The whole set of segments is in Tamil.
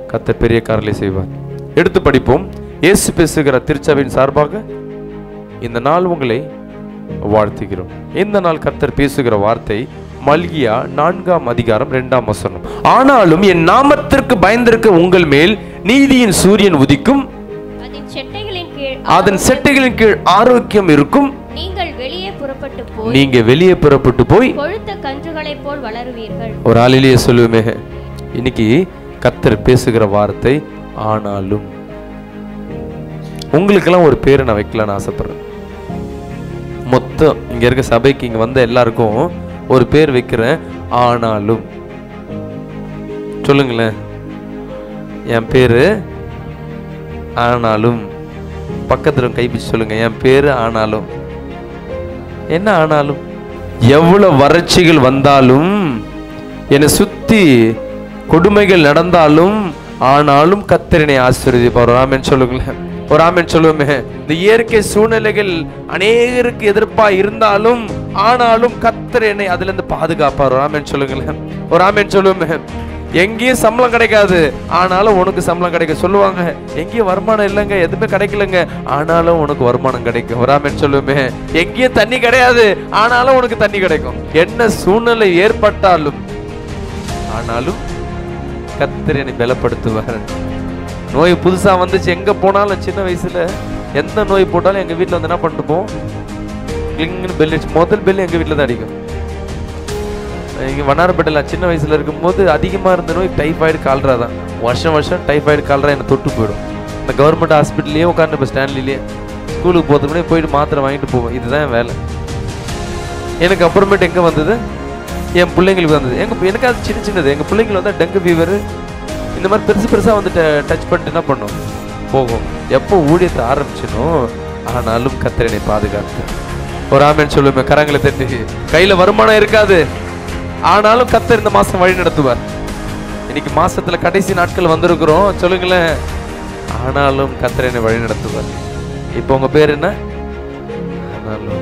கத்தர் பெரிய காரலை செய்வார் எடுத்து படிப்போம் இயேசு பேசுகிற திருச்சபையின் சார்பாக இந்த நாள் உங்களை வாழ்த்துகிறோம் இந்த நாள் கர்த்தர் பேசுகிற வார்த்தை மல்கியா நான்காம் அதிகாரம் இரண்டாம் வசனம் ஆனாலும் என் நாமத்திற்கு பயந்திருக்க உங்கள் மேல் நீதியின் சூரியன் உதிக்கும் அதன் செட்டைகளின் கீழ் அதன் செட்டைகளின் கீழ் ஆரோக்கியம் இருக்கும் நீங்கள் வெளியே புறப்பட்டு போய் நீங்க வெளியே புறப்பட்டு போய் கொழுத்த கன்றுகளைப் போல் வளருவீர்கள் ஒரு ஆளிலேயே சொல்லுவேமே இன்னைக்கு கத்தர் பேசுகிற வார்த்தை ஆனாலும் உங்களுக்கெல்லாம் ஒரு பேரை நான் வைக்கலாம்னு ஆசைப்படுறேன் மொத்தம் இங்க இருக்க சபைக்கு இங்க வந்த எல்லாருக்கும் ஒரு பேர் வைக்கிறேன் ஆனாலும் சொல்லுங்களேன் என் பேரு ஆனாலும் பக்கத்துல கைப்பிடிச்சு சொல்லுங்க என் பேரு ஆனாலும் என்ன ஆனாலும் எவ்வளவு வறட்சிகள் வந்தாலும் என்னை சுத்தி கொடுமைகள் நடந்தாலும் ஆனாலும் கத்தரினை ஆசீர்வதிப்பார் ஒரு ஆமென் சொல்லுங்களேன் ஒரு ஆமென் சொல்லுவோமே இந்த இயற்கை சூழ்நிலைகள் அநேகருக்கு எதிர்ப்பா இருந்தாலும் ஆனாலும் கத்தர் என்னை அதுல இருந்து பாதுகாப்பார் ஒரு ஆமென் சொல்லுங்களேன் ஒரு ஆமென் சொல்லுவோமே எங்கேயும் சம்பளம் கிடைக்காது ஆனாலும் உனக்கு சம்பளம் கிடைக்கும் சொல்லுவாங்க எங்கேயும் வருமானம் இல்லைங்க எதுவுமே கிடைக்கலங்க ஆனாலும் உனக்கு வருமானம் கிடைக்கும் வராமன்னு சொல்லுமே எங்கேயும் தண்ணி கிடையாது ஆனாலும் உனக்கு தண்ணி கிடைக்கும் என்ன சூழ்நிலை ஏற்பட்டாலும் ஆனாலும் கத்தர் என்னை பலப்படுத்துவார் நோய் புதுசா வந்துச்சு எங்க போனாலும் சின்ன வயசுல எந்த நோய் போட்டாலும் எங்க வீட்ல வந்து என்ன பண்ணிட்டு போவோம் கிளிங்னு பெல் அடிச்சு முதல் பெல் எங்க வீட்ல தான் அடிக்கும் இங்கே வண்ணாரப்பேட்டையில் சின்ன வயசுல இருக்கும்போது அதிகமாக இருந்த நோய் டைஃபாய்டு கால்ரா தான் வருஷம் வருஷம் டைஃபாய்டு கால்ரா என்னை தொட்டு போயிடும் இந்த கவர்மெண்ட் ஹாஸ்பிட்டல்லையே உட்காந்து இப்போ ஸ்டான்லிலேயே ஸ்கூலுக்கு போகிறதுக்கு முன்னாடி போயிட்டு மாத்திரை வாங்கிட்டு போவோம் இதுதான் என் வேலை எனக்கு அப்புறமேட்டு எங்கே வந்தது என் பிள்ளைங்களுக்கு வந்தது எங்க எனக்கு அது சின்ன சின்னது எங்கள் பிள்ளைங்களுக்கு வந்து டெங்கு ஃபீவர் இந்த மாதிரி பெருசு பெருசாக வந்து டச் பண்ணிட்டு என்ன பண்ணும் போகும் எப்போ ஊழியத்தை ஆரம்பிச்சனோ ஆனாலும் கத்திரனை பாதுகாத்து ஒரு ஆமேன் சொல்லுவேன் கரங்களை தட்டி கையில் வருமானம் இருக்காது ஆனாலும் கத்தர் இந்த மாசம் வழி நடத்துவார் இன்னைக்கு மாசத்துல கடைசி நாட்கள் வந்திருக்கிறோம் சொல்லுங்களேன் ஆனாலும் கத்தர் என்னை வழி நடத்துவார் இப்போ உங்க பேர் என்ன ஆனாலும்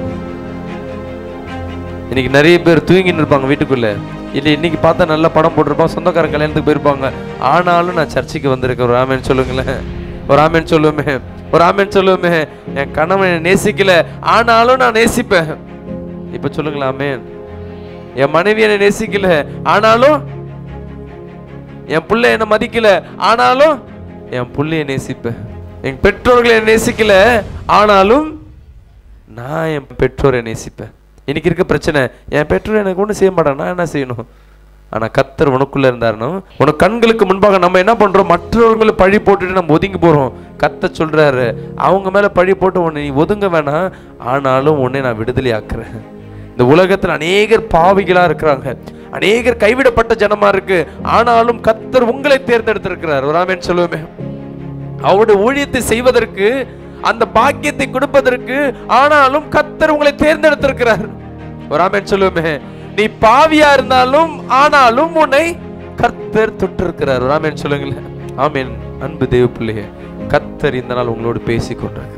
இன்னைக்கு நிறைய பேர் தூங்கின்னு இருப்பாங்க வீட்டுக்குள்ள இல்லை இன்னைக்கு பார்த்தா நல்ல படம் போட்டிருப்பாங்க சொந்தக்காரன் கல்யாணத்துக்கு போயிருப்பாங்க ஆனாலும் நான் சர்ச்சைக்கு வந்திருக்கேன் ஒரு ஆமேன் சொல்லுங்களேன் ஒரு ஆமேன் சொல்லுவோமே ஒரு ஆமேன் சொல்லுவோமே என் கணவன் என்னை நேசிக்கல ஆனாலும் நான் நேசிப்பேன் இப்ப சொல்லுங்களா ஆமேன் என் மனைவி என்னை நேசிக்கல ஆனாலும் என் புள்ள என்னை மதிக்கல ஆனாலும் என் புள்ளைய நேசிப்பேன் என் பெற்றோர்களை என்னை நேசிக்கல ஆனாலும் நான் என் பெற்றோரை நேசிப்பேன் இன்னைக்கு இருக்க பிரச்சனை என் பெற்றோர் எனக்கு ஒன்றும் செய்ய மாட்டான் நான் என்ன செய்யணும் ஆனா கத்தர் உனக்குள்ள இருந்தாருனோ உனக்கு கண்களுக்கு முன்பாக நம்ம என்ன பண்றோம் மற்றவர்களை பழி போட்டுட்டு நம்ம ஒதுங்கி போறோம் கத்த சொல்றாரு அவங்க மேல பழி போட்டு உன்னை நீ ஒதுங்க வேணாம் ஆனாலும் உன்னை நான் விடுதலை ஆக்குறேன் இந்த உலகத்துல அநேகர் பாவிகளா இருக்கிறாங்க அநேகர் கைவிடப்பட்ட ஜனமா இருக்கு ஆனாலும் கத்தர் உங்களை தேர்ந்தெடுத்திருக்கிறார் ஒரு ஆமென் சொல்லுவோமே அவருடைய ஊழியத்தை செய்வதற்கு அந்த பாக்கியத்தை கொடுப்பதற்கு ஆனாலும் கத்தர் உங்களை தேர்ந்தெடுத்திருக்கிறார் ஒரு ஆமென் சொல்லுவோமே நீ பாவியா இருந்தாலும் ஆனாலும் உன்னை கர்த்தர் தொட்டிருக்கிறார் ஒரு ஆமென் சொல்லுங்களேன் ஆமென் அன்பு தேவ பிள்ளையே கத்தர் இந்த நாள் உங்களோடு பேசிக் கொண்டிருக்கிறார்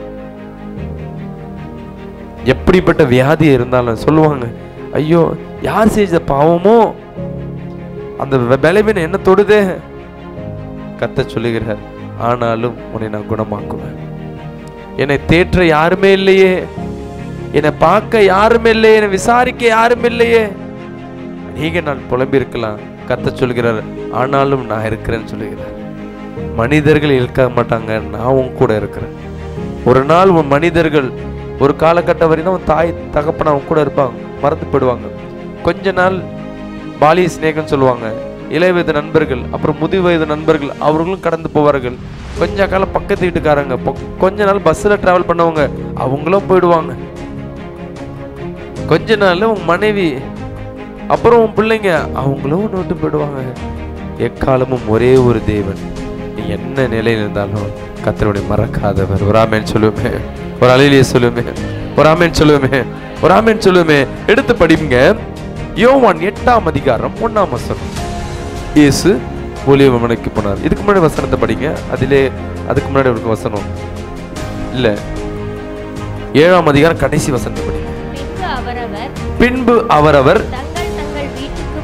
எப்படிப்பட்ட வியாதி இருந்தாலும் சொல்லுவாங்க ஐயோ யார் செஞ்ச பாவமோ அந்த வெ- பலவீனம் என்ன தொடுதே கத்த சொல்லுகிறார் ஆனாலும் உன்னை நான் குணமாக்குவேன் என்னை தேற்ற யாருமே இல்லையே என்னை பார்க்க யாருமே இல்லையே என்னை விசாரிக்க யாரும் இல்லையே நீங்க நான் புலம்பி இருக்கலாம் கத்த சொல்கிறார் ஆனாலும் நான் இருக்கிறேன்னு சொல்லுகிறார் மனிதர்கள் இருக்க மாட்டாங்க நான் உன் கூட இருக்கிறேன் ஒரு நாள் உன் மனிதர்கள் ஒரு காலகட்டம் வரைக்கும் உன் தாய் தகப்பன அவன் கூட இருப்பாங்க மறந்து போயிடுவாங்க கொஞ்ச நாள் பாலிய சிநேகம் சொல்லுவாங்க இளைய வயது நண்பர்கள் அப்புறம் முதிர் வயது நண்பர்கள் அவர்களும் கடந்து போவார்கள் கொஞ்ச காலம் பக்கத்து வீட்டுக்காரங்க பொ- கொஞ்ச நாள் பஸ்ஸில் டிராவல் பண்ணவங்க அவங்களும் போயிடுவாங்க கொஞ்ச நாள்ல உன் மனைவி அப்புறம் உன் பிள்ளைங்க அவங்களும் உன்னை விட்டு போயிடுவாங்க எக்காலமும் ஒரே ஒரு தேவன் நீ என்ன நிலையில் இருந்தாலும் கத்தருடைய மறக்காதவர் ஒரு ஆமேன் சொல்லுவேமே ஒரு அலையிலேயே சொல்லுவேமே ஒரு ஆமேன் சொல்லுவேமே ஒரு ஆமேன் சொல்லுவேமே எடுத்து படிங்க யோவான் எட்டாம் அதிகாரம் ஒண்ணாம் வசனம் இயேசு ஒலிவமனைக்கு போனார் இதுக்கு முன்னாடி வசனத்தை படிங்க அதிலே அதுக்கு முன்னாடி ஒரு வசனம் இல்ல ஏழாம் அதிகாரம் கடைசி வசனத்தை படிங்க பின்பு அவரவர் பின்பு அவரவர் தங்கள் தங்கள் வீட்டுக்கு போனார்கள்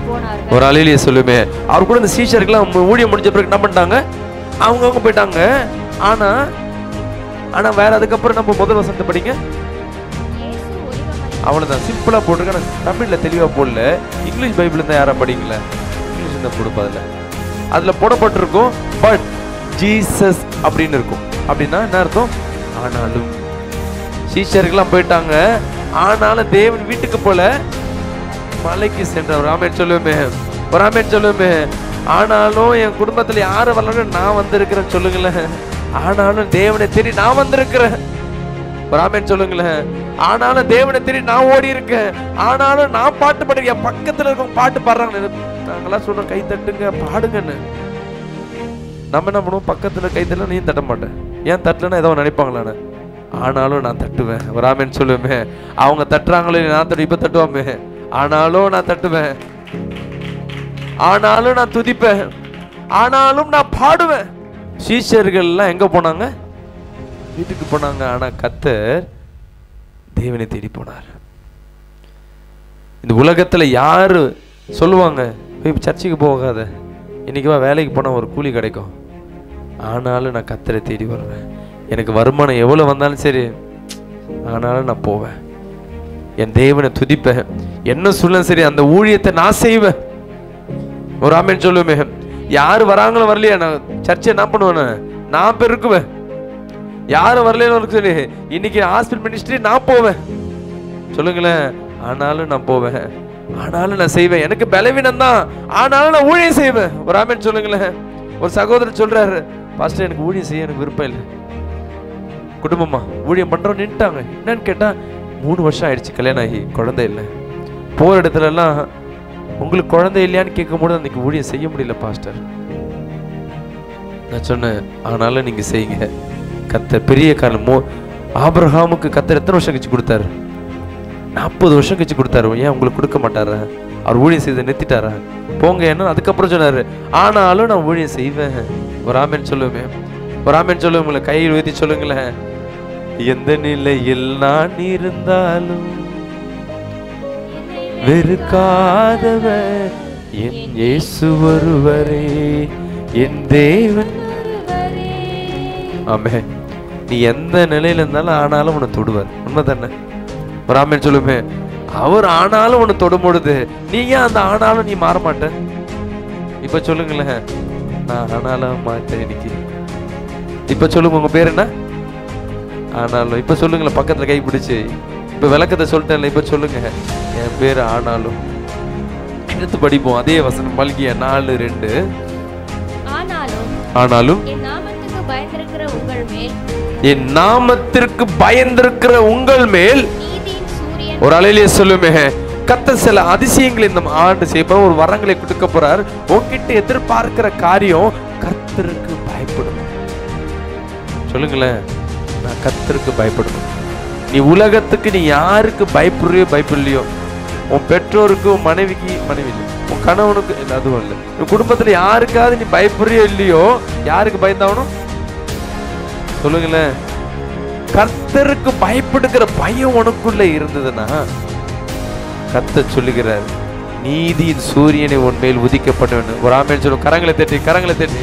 ஒரு அலையிலேயே சொல்லுமே அவர் கூட இந்த சீஷருக்குலாம் ஊழியம் முடிஞ்ச பிறகு என்ன பண்ணிட்டாங்க அவங்கவுங்க போயிட்டாங்க ஆனா ஆனா வேற அதுக்கப்புறம் நம்ம முதல் வசனத்தை படிங்க இயேசு ஒலிவமலை அவ்வளவுதான் சிம்பிளா போட்டிருக்க ஆனா தமிழ்ல தெளிவா போடல இங்கிலீஷ் பைபிள் இருந்தா யாரா படிங்கள இங்கிலீஷ் தான் போடுப்பா அதுல அதுல போடப்பட்டிருக்கும் பட் ஜீசஸ் அப்படின்னு இருக்கும் அப்படின்னா என்ன அர்த்தம் ஆனாலும் சீஷர்கள்லாம் போயிட்டாங்க ஆனாலும் தேவன் வீட்டுக்கு போல மலைக்கு சென்றவர் ராமேன் சொல்லுவோமே ஒரு ராமேன் சொல்லுவோமே ஆனாலும் என் குடும்பத்துல யாரு வரலன்னு நான் வந்திருக்கிறேன் சொல்லுங்களேன் ஆனாலும் தேவனை தேடி நான் வந்திருக்கிறேன் ஒரு ஆமென் சொல்லுங்களேன் ஆனாலும் தேவனை தேடி நான் ஓடி இருக்கேன் ஆனாலும் நான் பாட்டு பாடுறேன் என் பக்கத்துல இருக்கவங்க பாட்டு பாடுறாங்க நாங்களாம் சொல்றோம் கை தட்டுங்க பாடுங்கன்னு நம்ம என்ன பண்ணுவோம் பக்கத்துல கை தட்டல நீ தட்ட மாட்டேன் ஏன் தட்டலன்னா ஏதோ நினைப்பாங்களான்னு ஆனாலும் நான் தட்டுவேன் ஒரு ஆமென் சொல்லுவேன் அவங்க தட்டுறாங்களோ இல்லையோ, நான் தட்டு இப்ப தட்டுவாமே ஆனாலும் நான் தட்டுவேன் ஆனாலும் நான் துதிப்பேன் ஆனாலும் நான் பாடுவேன் சீஷர்கள்லாம் எங்க போனாங்க வீட்டுக்கு போனாங்க ஆனா கத்தர் தேவனை தேடி போனார் இந்த உலகத்துல யாரு சொல்லுவாங்க போய் சர்ச்சுக்கு போகாத இன்னைக்கு வா வேலைக்கு போனா ஒரு கூலி கிடைக்கும் ஆனாலும் நான் கத்தரை தேடி வருவேன் எனக்கு வருமானம் எவ்வளவு வந்தாலும் சரி ஆனாலும் நான் போவேன் என் தேவனை துதிப்பேன் என்ன சொல்லும் சரி அந்த ஊழியத்தை நான் செய்வேன் ஒரு ஆமேன் சொல்லுவேமே யாரு வராங்களோ வரலையா நான் சர்ச்சை என்ன பண்ணுவேன் நான் பெருக்குவேன் யாரும் வரலன்னு சரி இன்னைக்கு ஹாஸ்பிட்டல் மினிஸ்ட்ரி நான் போவேன் சொல்லுங்களேன் ஆனாலும் நான் போவேன் ஆனாலும் நான் செய்வேன் எனக்கு பலவீனம் தான் ஆனாலும் நான் ஊழியம் செய்வேன் ஒரு ஆமேன் சொல்லுங்களேன் ஒரு சகோதரர் சொல்றாரு பாஸ்டர் எனக்கு ஊழியம் செய்ய எனக்கு விருப்பம் இல்லை குடும்பமா ஊழியம் பண்றோம் நின்ட்டாங்க என்னன்னு கேட்டா மூணு வருஷம் ஆயிடுச்சு கல்யாணம் ஆகி குழந்தை இல்லை போற இடத்துல எல்லாம் உங்களுக்கு குழந்தை இல்லையான்னு கேட்கும்போது அன்னைக்கு ஊழியம் செய்ய முடியல பாஸ்டர் நான் சொன்னேன் ஆனாலும் நீங்க செய்யுங்க கத்தர் பெரிய காரணம் மோ ஆபிரகாமுக்கு கத்தர் எத்தனை வருஷம் கழிச்சு கொடுத்தாரு நாற்பது வருஷம் கழிச்சு கொடுத்தாரு ஏன் உங்களுக்கு கொடுக்க மாட்டாரா அவர் ஊழியம் செய்து நிறுத்திட்டாரா போங்க என்ன அதுக்கப்புறம் சொன்னாரு ஆனாலும் நான் ஊழியம் செய்வேன் ஒரு ஆமேன் சொல்லுவேன் ஒரு ஆமேன் சொல்லுவேன் கையில் ஊற்றி சொல்லுங்களேன் எந்த நிலையில் நான் இருந்தாலும் வெறுக்காதவர் என் இயேசு ஒருவரே என் தேவன் ஆமே நீ எந்த நிலையில இருந்தாலும் ஆனாலும் உன்னை தொடுவார் உண்மை தானே ஒரு ஆமேன் சொல்லுமே அவர் ஆனாலும் உன்னை தொடும் பொழுது நீ ஏன் அந்த ஆனாலும் நீ மாற மாட்ட இப்ப சொல்லுங்களேன் நான் ஆனாலும் மாட்டேன் இன்னைக்கு இப்ப சொல்லுங்க உங்க பேர் என்ன ஆனாலும் இப்ப சொல்லுங்களேன் பக்கத்துல கை பிடிச்சு இப்ப விளக்கத்தை சொல்லிட்டேன்ல இப்ப சொல்லுங்க என் பேர் ஆனாலும் எடுத்து படிப்போம் அதே வசனம் மல்கிய நாலு ரெண்டு ஆனாலும் ஆனாலும் என் நாமத்துக்கு பயந்திருக்கிற உங்கள் மேல் என் நாமத்திற்கு பயந்திருக்கிற உங்கள் மேல் நீதியின் சூரியன் ஒரு அலையிலேயே சொல்லுமே கத்த சில அதிசயங்களை இந்த ஆண்டு செய்ய ஒரு வரங்களை கொடுக்க போறார் உன்கிட்ட எதிர்பார்க்கிற காரியம் கர்த்தருக்கு பயப்படும் சொல்லுங்களேன் நான் கர்த்தருக்கு பயப்படணும் நீ உலகத்துக்கு நீ யாருக்கு பயப்படுறியோ பயப்படலையோ உன் பெற்றோருக்கு உன் மனைவிக்கு மனைவி இல்லை உன் கணவனுக்கு இல்ல, அதுவும் இல்லை உன் குடும்பத்துல யாருக்காவது நீ பயப்படுறியோ இல்லையோ யாருக்கு பயந்தாகணும் சொல்லுங்களேன் கர்த்தருக்கு பயப்படுகிற பயம் உனக்குள்ள இருந்ததுன்னா கர்த்தர் சொல்லுகிறார் நீதியின் சூரியனை உன் மேல் உதிக்கப்பட்டவன் ஒரு ஆமேன் சொல்லும் கரங்களை தட்டி கரங்களை தட்டி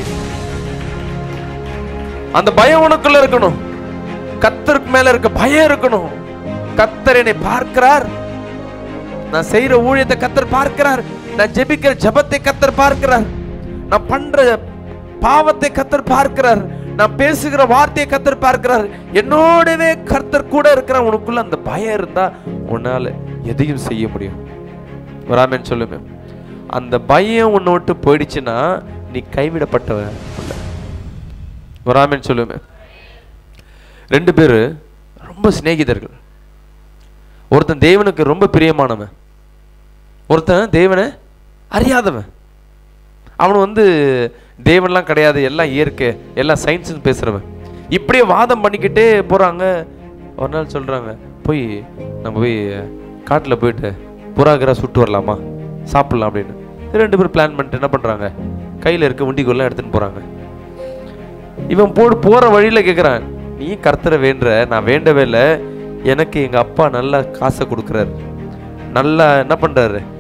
அந்த பயம் உனக்குள்ள இருக்கணும் கர்த்தருக்கு மேல இருக்க பயம் இருக்கணும் கர்த்தர் என்னை பார்க்கிறார் நான் செய்யற ஊழியத்தை கர்த்தர் பார்க்கிறார் நான் ஜெபிக்கிற ஜெபத்தை கர்த்தர் பார்க்கிறார் நான் பண்ற பாவத்தை கர்த்தர் பார்க்கிறார் நான் பேசுகிற வார்த்தையை கர்த்தர் பார்க்கிறார் என்னோடவே கர்த்தர் கூட இருக்கிற உனக்குள்ள அந்த பயம் இருந்தா உன்னால எதையும் செய்ய முடியும் வராமேன்னு சொல்லுமே அந்த பயம் உன்னை விட்டு போயிடுச்சுன்னா நீ கைவிடப்பட்டவன் இல்ல. வராமேன்னு சொல்லுமே ரெண்டு பேரு ரொம்ப சிநேகிதர்கள் ஒருத்தன் தேவனுக்கு ரொம்ப பிரியமானவன் ஒருத்தன் தேவனை அறியாதவன் அவன் வந்து தேவன்லாம் கிடையாது எல்லாம் இயற்கை எல்லாம் சயின்ஸ்னு பேசுறவன் இப்படியே வாதம் பண்ணிக்கிட்டே போறாங்க ஒரு நாள் சொல்றாங்க போய் நம்ம போய் காட்டில் போயிட்டு புறாகிரா சுட்டு வரலாமா சாப்பிடலாம் அப்படின்னு ரெண்டு பேரும் பிளான் பண்ணிட்டு என்ன பண்றாங்க கையில் இருக்க உண்டிகோல்லாம் எடுத்துன்னு போறாங்க இவன் போடு போற வழியில கேக்குறான் நீ கர்த்தரை வேண்டுற நான் வேண்டவே இல்லை எனக்கு எங்க அப்பா நல்லா காசை கொடுக்குறாரு நல்லா என்ன பண்றாரு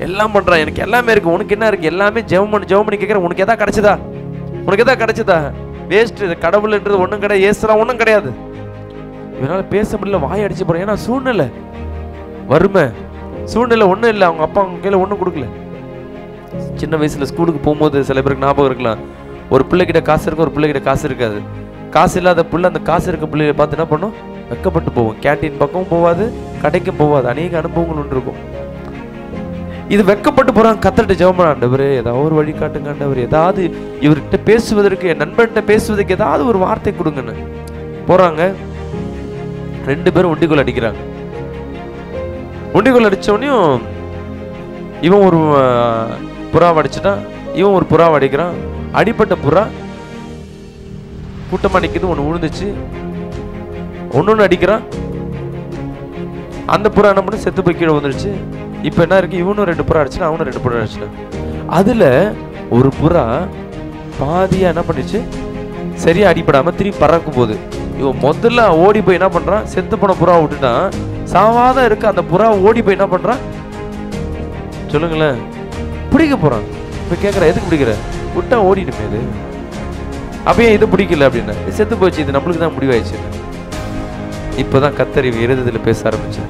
எல்லாம் பண்றான் எனக்கு எல்லாமே இருக்கு உனக்கு என்ன இருக்கு எல்லாமே ஜெபம் பண்ணி ஜெபம் பண்ணி கேட்குறேன் உனக்கு எதா கிடைச்சதா உனக்கு எதா கிடைச்சதா வேஸ்ட் கடவுள்ன்றது ஒன்றும் கிடையாது ஏசுறா ஒன்றும் கிடையாது இவனால பேச முடியல வாய் அடிச்சு போறேன் ஏன்னா சூழ்நிலை வறுமை சூழ்நிலை ஒன்றும் இல்லை அவங்க அப்பா அவங்க கையில் ஒன்றும் கொடுக்கல சின்ன வயசுல ஸ்கூலுக்கு போகும்போது சில பேருக்கு ஞாபகம் இருக்கலாம் ஒரு பிள்ளைகிட்ட காசு இருக்கும் ஒரு பிள்ளைகிட்ட காசு இருக்காது காசு இல்லாத பிள்ளை அந்த காசு இருக்க பிள்ளைய பார்த்து என்ன பண்ணும் வெக்கப்பட்டு போகும் கேண்டீன் பக்கமும் போகாது கடைக்கும் போகாது அநேக அனுபவங்கள் ஒன்று இருக்கும் இது வெக்கப்பட்டு போறான் கத்தர்கிட்ட ஜெபம் ஆண்டவர் ஏதாவது ஒரு வழி காட்டுங்க ஆண்டவர் ஏதாவது இவர்கிட்ட பேசுவதற்கு என் நண்பன்கிட்ட பேசுவதற்கு ஏதாவது ஒரு வார்த்தை கொடுங்கன்னு போறாங்க ரெண்டு பேரும் உண்டிக்குள் அடிக்கிறாங்க உண்டிக்குள் அடிச்சோடனையும் இவன் ஒரு அஹ், புறாவை அடிச்சுட்டான் இவன் ஒரு புறாவை அடிக்கிறான் அடிப்பட்ட புறா கூட்டமா நிக்குது ஒன்று விழுந்துச்சு ஒன்னொன்னு அடிக்கிறான் அந்த புறா என்ன பண்ணு செத்து போய் கீழே வந்துருச்சு இப்போ என்ன இருக்கு இவனும் ரெண்டு புறா அடிச்சுனா அவனும் ரெண்டு புறா அடிச்சுட்டான் அதுல ஒரு புறா பாதியா என்ன பண்ணுச்சு சரியா அடிபடாம திருப்பி பறக்கும் போது இவன் முதல்ல ஓடி போய் என்ன பண்றான் செத்து போன புறா விட்டுட்டான் சாவாத இருக்க அந்த புறா ஓடி போய் என்ன பண்றான் சொல்லுங்களேன் பிடிக்க போறான் இப்ப கேக்குற எதுக்கு பிடிக்கிற விட்டா ஓடிடுமே இது அப்ப ஏன் இது பிடிக்கல அப்படின்னு இது செத்து போச்சு இது நம்மளுக்கு தான் முடிவாயிடுச்சு இப்பதான் கத்தரி இருதயத்தில் பேச ஆரம்பிச்சேன்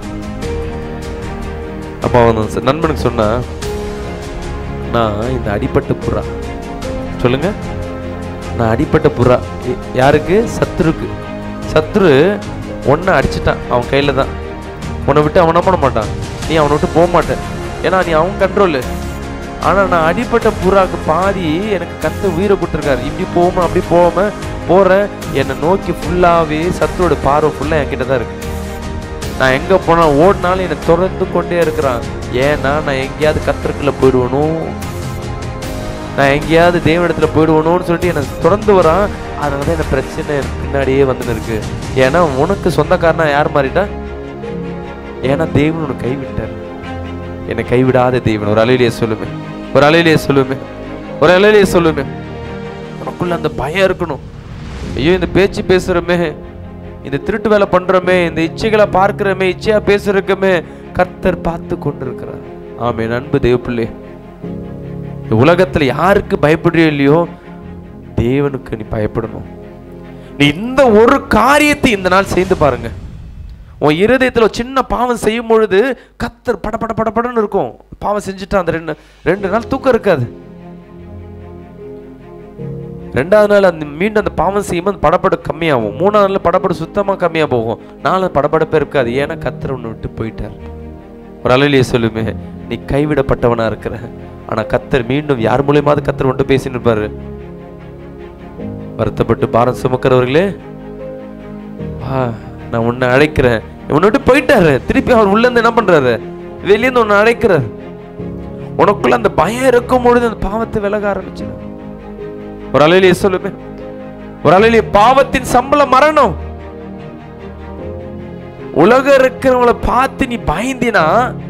அப்ப அவன் அந்த நண்பனுக்கு சொன்னா நான் இந்த அடிப்பட்ட புறா சொல்லுங்க நான் அடிப்பட்ட புறா ய- யாருக்கு சத்ருக்கு சத்ரு ஒன்றை அடிச்சிட்டான் அவன் கையில தான் உன்னை விட்டு அவன் என்ன பண்ண மாட்டான் நீ அவனை விட்டு போக மாட்ட ஏன்னா நீ அவன் கண்ட்ரோலு ஆனா நான் அடிப்பட்ட புறாக்கு பாதி எனக்கு கத்த உயிரை கொடுத்துருக்காரு இப்படி போகாம அப்படி போகாம போறேன் என்னை நோக்கி ஃபுல்லாவே சத்ருவோட பார்வை ஃபுல்லா என்கிட்ட தான் இருக்கு நான் எங்க போனா ஓடினாலும் என்னை தொடர்ந்து கொண்டே இருக்கிறான் ஏன்னா நான் எங்கேயாவது கத்தருக்குள்ள போயிடுவனும் நான் எங்கேயாவது தேவனிடத்துல போயிடுவணும்னு சொல்லிட்டு என்னை தொடர்ந்து வரான் அதனால தான் என்ன பிரச்சனை எனக்கு பின்னாடியே வந்துன்னு இருக்கு ஏன்னா உனக்கு சொந்தக்காரனா யார் மாறிட்டா ஏன்னா தேவன் உன்னை கைவிட்டார் என்னை கைவிடாத தேவன் ஒரு அலையிலேயே சொல்லுமே ஒரு அலையிலேயே சொல்லுமே ஒரு அலையிலேயே சொல்லுமே உனக்குள்ள அந்த பயம் இருக்கணும் ஐயோ இந்த பேச்சு பேசுறோமே இந்த திருட்டு வேலை பண்றோமே இந்த இச்சைகளை பார்க்கிறோமே இச்சையா பேசுறதுக்குமே கர்த்தர் பார்த்து கொண்டிருக்கிறார் ஆமே அன்பு தேவ பிள்ளை இந்த உலகத்துல யாருக்கு பயப்படுறியோ இல்லையோ தேவனுக்கு நீ பயப்படணும் நீ இந்த ஒரு காரியத்தை இந்த நாள் செய்து பாருங்க உன் இருதயத்துல ஒரு சின்ன பாவம் செய்யும் பொழுது கத்தர் பட பட பட படன்னு இருக்கும் பாவம் செஞ்சுட்டா அந்த ரெண்டு ரெண்டு நாள் தூக்கம் இருக்காது ரெண்டாவது நாள் அந்த மீண்டும் அந்த பாவம் செய்யும்போது அந்த படப்படு கம்மியாகும் மூணாவது நாள் படப்படு சுத்தமா கம்மியா போகும் நாலு படபடப்பே இருக்காது ஏன்னா கத்தர் ஒன்று விட்டு போயிட்டார் ஒரு அலையிலேயே சொல்லுமே நீ கைவிடப்பட்டவனா இருக்கிற ஆனா கத்தர் மீண்டும் யார் மூலியமாவது கத்தர் ஒன்று பேசின்னு இருப்பாரு வருத்தப்பட்டு பாரம் சுமக்கிறவர்களே வா நான் உன்னை அழைக்கிறேன் உன்னை விட்டு போயிட்டாரு திருப்பி அவர் உள்ள இருந்து என்ன பண்றாரு வெளியே இருந்து உன்னை அழைக்கிறார் உனக்குள்ள அந்த பயம் இருக்கும் பொழுது அந்த பாவத்தை விலக ஆரம்பிச்சிடும் ஒரு அலையிலேயே சொல்லுமே ஒரு அலையிலேயே பாவத்தின் சம்பளம் மரணம் உலக இருக்கிறவங்கள பார்த்து நீ பயந்தினா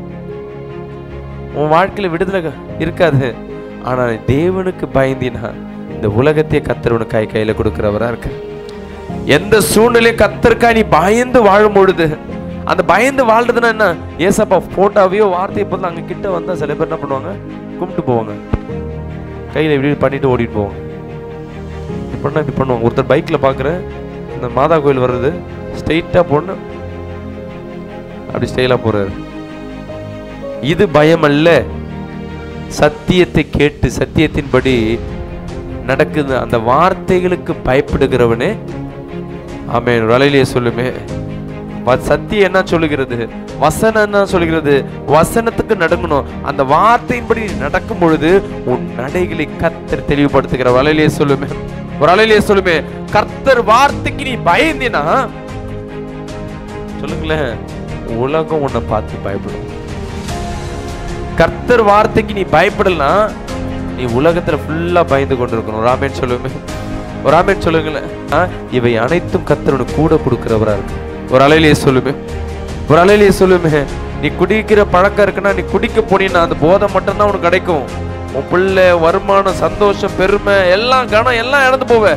உன் வாழ்க்கையில விடுதலை இருக்காது ஆனா நீ தேவனுக்கு பயந்தினா இந்த உலகத்தையே கத்தர் உனக்கு கை கையில கொடுக்கிறவரா இருக்கு எந்த சூழ்நிலையும் கத்தருக்காய் நீ பயந்து வாழும் பொழுது அந்த பயந்து வாழ்றதுன்னா என்ன ஏசப்பா போட்டோவையோ வார்த்தையை போது அங்க கிட்ட வந்தா சில பேர் என்ன பண்ணுவாங்க கும்பிட்டு போவாங்க கையில இப்படி பண்ணிட்டு ஓடிட்டு போவாங்க இப்படின்னா இப்படி பண்ணுவாங்க ஒருத்தர் பைக்ல பாக்குறேன் இந்த மாதா கோயில் வர்றது ஸ்ட்ரெயிட்டா போன அப்படி ஸ்டைலா போறாரு இது பயம் அல்ல சத்தியத்தை கேட்டு சத்தியத்தின்படி நடக்குது அந்த வார்த்தைகளுக்கு பயப்படுகிறவனே ஆமென் ஒரு அலையிலேயே சொல்லுமே வ- சத்தியம் என்ன சொல்லுகிறது வசனம் என்ன சொல்லுகிறது வசனத்துக்கு நடக்கணும் அந்த வார்த்தையின்படி நடக்கும் பொழுது உன் நடைகளை கர்த்தர் தெளிவுபடுத்துகிற வலையிலேயே சொல்லுமே ஒரு அலையிலேயே சொல்லுமே கர்த்தர் வார்த்தைக்கு நீ பயந்தினா சொல்லுங்களேன் உலகம் உன்னை பார்த்து பயப்படும் கர்த்தர் வார்த்தைக்கு நீ பயப்படலாம் நீ உலகத்துல ஃபுல்லா பயந்து கொண்டிருக்கணும் ராமேன் சொல்லுமே ஒரு ராமேன் சொல்லுங்களேன் ஆ, இவை அனைத்தும் கர்த்தர் உனக்கு கூட கொடுக்கிறவரா இருக்கு ஒரு அலையிலேயே சொல்லுமே ஒரு அலையிலேயே சொல்லுமே நீ குடிக்கிற பழக்கம் இருக்குன்னா நீ குடிக்க போனீன்னா அந்த போதை மட்டும்தான் உனக்கு கிடைக்கும் உன் பிள்ளை வருமானம் சந்தோஷம் பெருமை எல்லாம் கனம் எல்லாம் இழந்து போவ